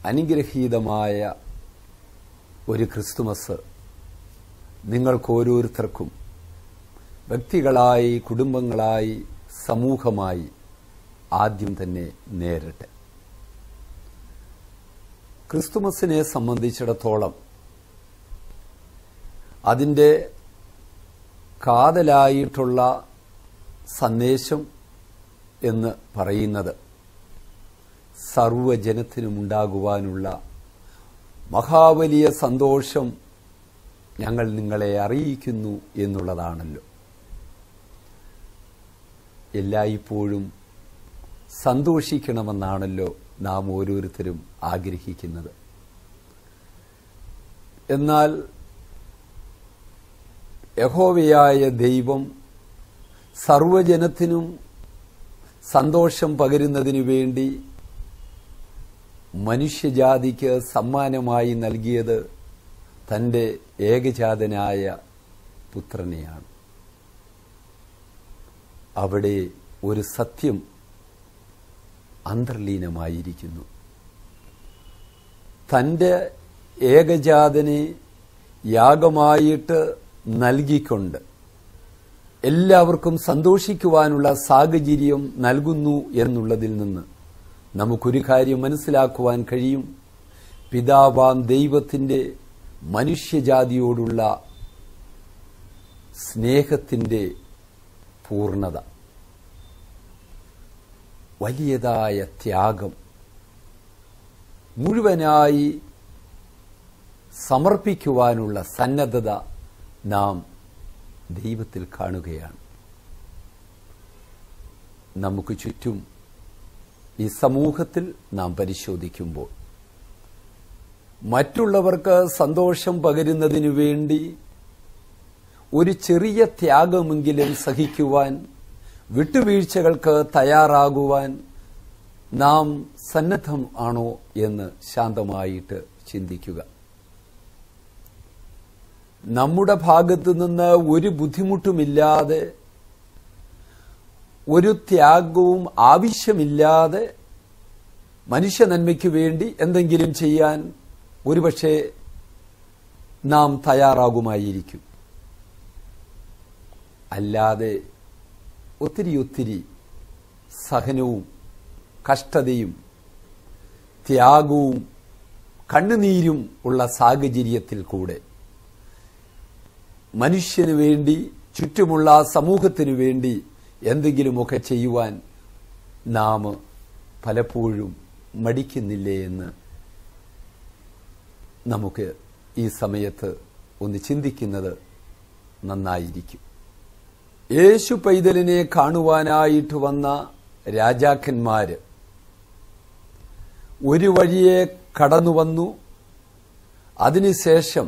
അനുഗ്രഹീതമായ ഒരു ക്രിസ്തുമസ് നിങ്ങൾക്ക് ഓരോരുത്തർക്കും വ്യക്തികളായി കുടുംബങ്ങളായി സമൂഹമായി ആദ്യം തന്നെ നേരിട്ടെ ക്രിസ്തുമസിനെ സംബന്ധിച്ചിടത്തോളം അതിൻ്റെ കാതലായിട്ടുള്ള സന്ദേശം എന്ന് പറയുന്നത് സർവജനത്തിനുമുണ്ടാകുവാനുള്ള മഹാവലിയ സന്തോഷം ഞങ്ങൾ നിങ്ങളെ അറിയിക്കുന്നു എന്നുള്ളതാണല്ലോ എല്ലായ്പ്പോഴും സന്തോഷിക്കണമെന്നാണല്ലോ നാം ഓരോരുത്തരും ആഗ്രഹിക്കുന്നത് എന്നാൽ യഹോവയായ ദൈവം സർവജനത്തിനും സന്തോഷം പകരുന്നതിനു വേണ്ടി മനുഷ്യജാതിക്ക് സമ്മാനമായി നൽകിയത് തന്റെ ഏകജാതനായ പുത്രനെയാണ് അവിടെ ഒരു സത്യം അന്തർലീനമായിരിക്കുന്നു തന്റെ ഏകജാതനെ യാഗമായിട്ട് നൽകിക്കൊണ്ട് എല്ലാവർക്കും സന്തോഷിക്കുവാനുള്ള സാഹചര്യം നൽകുന്നു എന്നുള്ളതിൽ നിന്ന് നമുക്കൊരു കാര്യം മനസ്സിലാക്കുവാൻ കഴിയും പിതാവാം ദൈവത്തിന്റെ മനുഷ്യജാതിയോടുള്ള സ്നേഹത്തിന്റെ പൂർണ്ണത വലിയതായ ത്യാഗം മുഴുവനായി സമർപ്പിക്കുവാനുള്ള സന്നദ്ധത നാം ദൈവത്തിൽ കാണുകയാണ് നമുക്ക് ചുറ്റും ഈ സമൂഹത്തിൽ നാം പരിശോധിക്കുമ്പോൾ മറ്റുള്ളവർക്ക് സന്തോഷം പകരുന്നതിനു വേണ്ടി ഒരു ചെറിയ ത്യാഗമെങ്കിലും സഹിക്കുവാൻ വിട്ടുവീഴ്ചകൾക്ക് തയ്യാറാകുവാൻ നാം സന്നദ്ധം ആണോ എന്ന് ശാന്തമായിട്ട് ചിന്തിക്കുക നമ്മുടെ ഭാഗത്തു നിന്ന് ഒരു ബുദ്ധിമുട്ടുമില്ലാതെ ഒരു ത്യാഗവും ആവശ്യമില്ലാതെ മനുഷ്യ നന്മയ്ക്ക് വേണ്ടി എന്തെങ്കിലും ചെയ്യാൻ ഒരുപക്ഷെ നാം തയ്യാറാകുമായിരിക്കും അല്ലാതെ ഒത്തിരി ഒത്തിരി സഹനവും കഷ്ടതയും ത്യാഗവും കണ്ണുനീരും ഉള്ള സാഹചര്യത്തിൽ കൂടെ മനുഷ്യന് വേണ്ടി ചുറ്റുമുള്ള സമൂഹത്തിനു വേണ്ടി എന്തെങ്കിലുമൊക്കെ ചെയ്യുവാൻ നാം പലപ്പോഴും മടിക്കുന്നില്ലേ എന്ന് നമുക്ക് ഈ സമയത്ത് ഒന്ന് ചിന്തിക്കുന്നത് നന്നായിരിക്കും യേശു പൈതലിനെ കാണുവാനായിട്ട് വന്ന രാജാക്കന്മാര് ഒരു വഴിയെ കടന്നു വന്നു അതിനുശേഷം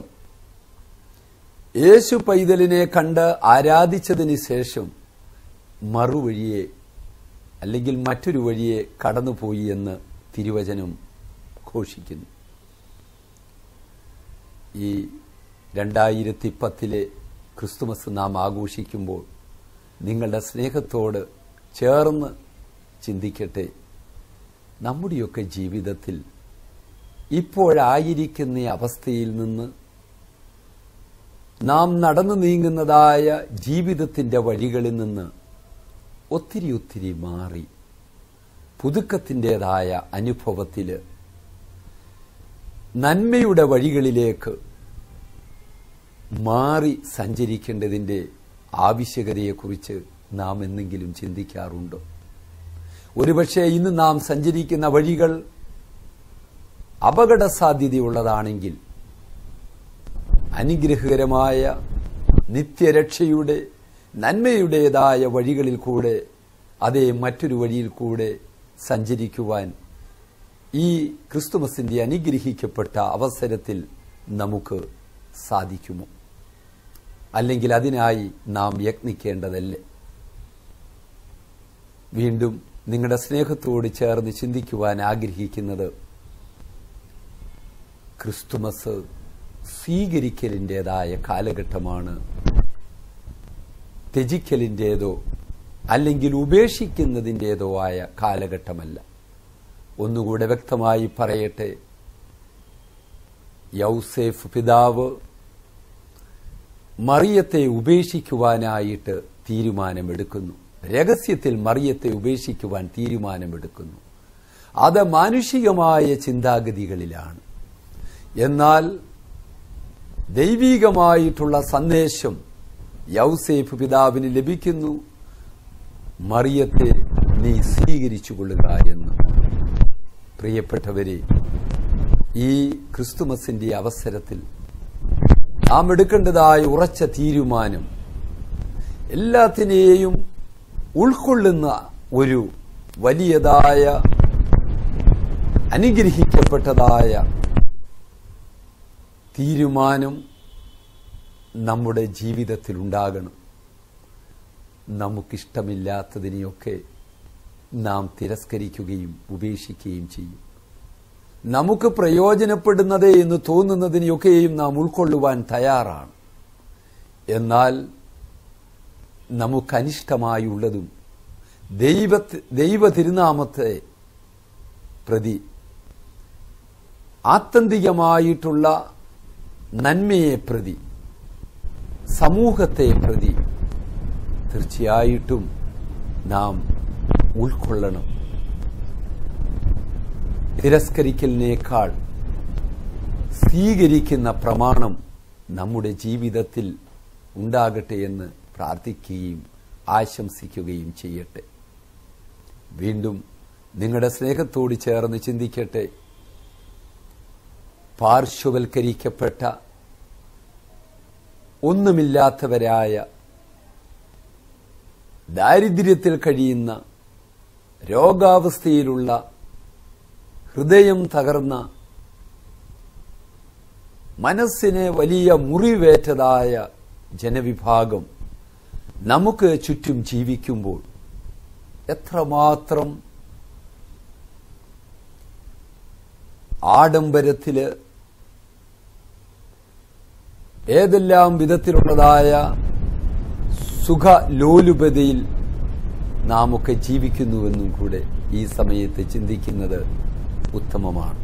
യേശു പൈതലിനെ കണ്ട് ആരാധിച്ചതിന് ശേഷം മറുവഴിയെ അല്ലെങ്കിൽ മറ്റൊരു വഴിയെ കടന്നുപോയി എന്ന് തിരുവചനം ഘോഷിക്കുന്നു ഈ രണ്ടായിരത്തി പത്തിലെ ക്രിസ്തുമസ് നാം ആഘോഷിക്കുമ്പോൾ നിങ്ങളുടെ സ്നേഹത്തോട് ചേർന്ന് ചിന്തിക്കട്ടെ നമ്മുടെയൊക്കെ ജീവിതത്തിൽ ഇപ്പോഴായിരിക്കുന്ന അവസ്ഥയിൽ നിന്ന് നാം നടന്നു നീങ്ങുന്നതായ ജീവിതത്തിന്റെ വഴികളിൽ നിന്ന് ഒത്തിരി ഒത്തിരി മാറി പുതുക്കത്തിൻ്റെതായ അനുഭവത്തിൽ നന്മയുടെ വഴികളിലേക്ക് മാറി സഞ്ചരിക്കേണ്ടതിൻ്റെ ആവശ്യകതയെക്കുറിച്ച് നാം എന്തെങ്കിലും ചിന്തിക്കാറുണ്ടോ ഒരുപക്ഷെ ഇന്ന് നാം സഞ്ചരിക്കുന്ന വഴികൾ അപകട സാധ്യതയുള്ളതാണെങ്കിൽ അനുഗ്രഹകരമായ നിത്യരക്ഷയുടെ നന്മയുടേതായ വഴികളിൽ കൂടെ അതേ മറ്റൊരു വഴിയിൽ കൂടെ സഞ്ചരിക്കുവാൻ ഈ ക്രിസ്തുമസിന്റെ അനുഗ്രഹിക്കപ്പെട്ട അവസരത്തിൽ നമുക്ക് സാധിക്കുമോ അല്ലെങ്കിൽ അതിനായി നാം യത്നിക്കേണ്ടതല്ലേ വീണ്ടും നിങ്ങളുടെ സ്നേഹത്തോട് ചേർന്ന് ചിന്തിക്കുവാൻ ആഗ്രഹിക്കുന്നത് ക്രിസ്തുമസ് സ്വീകരിക്കലിൻ്റെതായ കാലഘട്ടമാണ് ത്യജിക്കലിൻ്റേതോ അല്ലെങ്കിൽ ഉപേക്ഷിക്കുന്നതിൻ്റേതോ ആയ കാലഘട്ടമല്ല ഒന്നുകൂടെ വ്യക്തമായി പറയട്ടെ യൗസേഫ് പിതാവ് മറിയത്തെ ഉപേക്ഷിക്കുവാനായിട്ട് തീരുമാനമെടുക്കുന്നു രഹസ്യത്തിൽ മറിയത്തെ ഉപേക്ഷിക്കുവാൻ തീരുമാനമെടുക്കുന്നു അത് മാനുഷികമായ ചിന്താഗതികളിലാണ് എന്നാൽ ദൈവികമായിട്ടുള്ള സന്ദേശം യൗസേഫ് പിതാവിന് ലഭിക്കുന്നു മറിയത്തെ നീ സ്വീകരിച്ചു കൊള്ളുക എന്ന് പ്രിയപ്പെട്ടവരെ ഈ ക്രിസ്തുമസിന്റെ അവസരത്തിൽ നാം എടുക്കേണ്ടതായ ഉറച്ച തീരുമാനം എല്ലാത്തിനെയും ഉൾക്കൊള്ളുന്ന ഒരു വലിയതായ അനുഗ്രഹിക്കപ്പെട്ടതായ തീരുമാനം നമ്മുടെ ജീവിതത്തിൽ ഉണ്ടാകണം നമുക്കിഷ്ടമില്ലാത്തതിനെയൊക്കെ നാം തിരസ്കരിക്കുകയും ഉപേക്ഷിക്കുകയും ചെയ്യും നമുക്ക് പ്രയോജനപ്പെടുന്നതേ എന്ന് തോന്നുന്നതിനെയൊക്കെയും നാം ഉൾക്കൊള്ളുവാൻ തയ്യാറാണ് എന്നാൽ നമുക്കനിഷ്ടമായുള്ളതും ദൈവ ദൈവ തിരുനാമത്തെ പ്രതി ആത്യന്തികമായിട്ടുള്ള നന്മയെ പ്രതി സമൂഹത്തെ പ്രതി തീർച്ചയായിട്ടും നാം ഉൾക്കൊള്ളണം തിരസ്കരിക്കലിനേക്കാൾ സ്വീകരിക്കുന്ന പ്രമാണം നമ്മുടെ ജീവിതത്തിൽ ഉണ്ടാകട്ടെ എന്ന് പ്രാർത്ഥിക്കുകയും ആശംസിക്കുകയും ചെയ്യട്ടെ വീണ്ടും നിങ്ങളുടെ സ്നേഹത്തോട് ചേർന്ന് ചിന്തിക്കട്ടെ പാർശ്വവൽക്കരിക്കപ്പെട്ട ഒന്നുമില്ലാത്തവരായ ദാരിദ്ര്യത്തിൽ കഴിയുന്ന രോഗാവസ്ഥയിലുള്ള ഹൃദയം തകർന്ന മനസ്സിനെ വലിയ മുറിവേറ്റതായ ജനവിഭാഗം നമുക്ക് ചുറ്റും ജീവിക്കുമ്പോൾ എത്രമാത്രം ആഡംബരത്തില് ഏതെല്ലാം വിധത്തിലുള്ളതായ സുഖലോലുപതയിൽ നാം ഒക്കെ ജീവിക്കുന്നുവെന്നും കൂടെ ഈ സമയത്ത് ചിന്തിക്കുന്നത് ഉത്തമമാണ്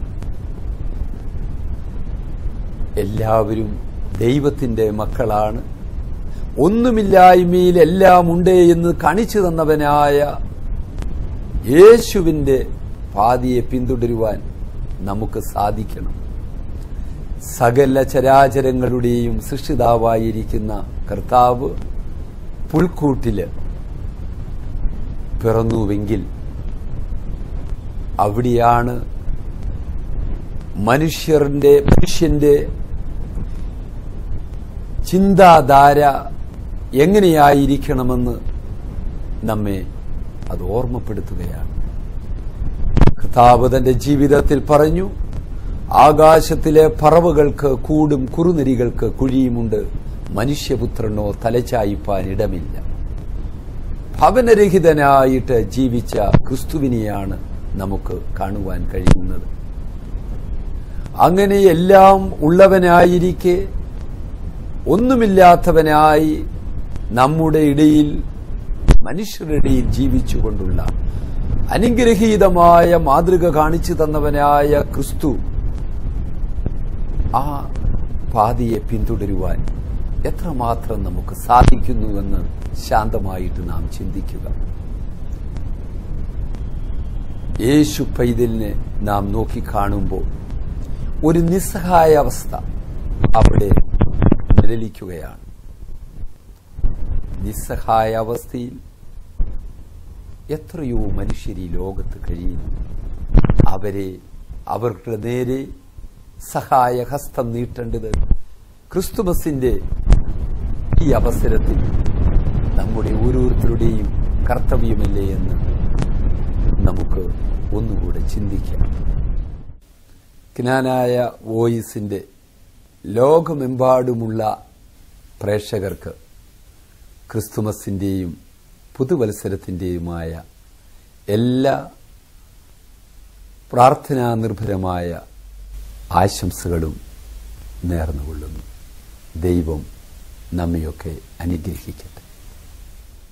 എല്ലാവരും ദൈവത്തിന്റെ മക്കളാണ് ഒന്നുമില്ലായ്മയിൽ എല്ലാം ഉണ്ട് എന്ന് കാണിച്ചു തന്നവനായ യേശുവിന്റെ പാതിയെ പിന്തുടരുവാൻ നമുക്ക് സാധിക്കണം സകല ചരാചരങ്ങളുടെയും സൃഷ്ടിതാവായിരിക്കുന്ന കർത്താവ് പുൽക്കൂട്ടില് പിറന്നുവെങ്കിൽ അവിടെയാണ് മനുഷ്യന്റെ മനുഷ്യന്റെ ചിന്താധാര എങ്ങനെയായിരിക്കണമെന്ന് നമ്മെ അത് ഓർമ്മപ്പെടുത്തുകയാണ് കർത്താവ് തന്റെ ജീവിതത്തിൽ പറഞ്ഞു ആകാശത്തിലെ പറവകൾക്ക് കൂടും കുറുനരികൾക്ക് കുഴിയുമുണ്ട് മനുഷ്യപുത്രനോ തലചായിപ്പാൻ ഇടമില്ല ഭവനരഹിതനായിട്ട് ജീവിച്ച ക്രിസ്തുവിനെയാണ് നമുക്ക് കാണുവാൻ കഴിയുന്നത് അങ്ങനെ എല്ലാം ഉള്ളവനായിരിക്കെ ഒന്നുമില്ലാത്തവനായി നമ്മുടെ ഇടയിൽ മനുഷ്യരുടെ ഇടയിൽ ജീവിച്ചുകൊണ്ടുള്ള അനുഗ്രഹീതമായ മാതൃക കാണിച്ചു തന്നവനായ ക്രിസ്തു ആ പാതിയെ പിന്തുടരുവാൻ എത്രമാത്രം നമുക്ക് സാധിക്കുന്നുവെന്ന് ശാന്തമായിട്ട് നാം ചിന്തിക്കുക യേശു പൈതലിനെ നാം നോക്കിക്കാണുമ്പോൾ ഒരു നിസ്സഹായ അവസ്ഥ അവിടെ നിഴലിക്കുകയാണ് നിസ്സഹായ അവസ്ഥയിൽ എത്രയോ മനുഷ്യർ ഈ ലോകത്ത് കഴിയുന്നു അവരെ അവരുടെ നേരെ സഹായഹസ്തം നീട്ടേണ്ടത് ക്രിസ്തുമസിന്റെ ഈ അവസരത്തിൽ നമ്മുടെ ഓരോരുത്തരുടെയും കർത്തവ്യമല്ലേ എന്ന് നമുക്ക് ഒന്നുകൂടെ ചിന്തിക്കാം ജ്ഞാനായ വോയിസിന്റെ ലോകമെമ്പാടുമുള്ള പ്രേക്ഷകർക്ക് ക്രിസ്തുമസിന്റെയും പുതുവത്സരത്തിന്റെയുമായ എല്ലാ പ്രാർത്ഥനാ നിർഭരമായ ആശംസകളും നേർന്നുകൊള്ളുന്നു ദൈവം നമ്മയൊക്കെ അനുഗ്രഹിക്കട്ടെ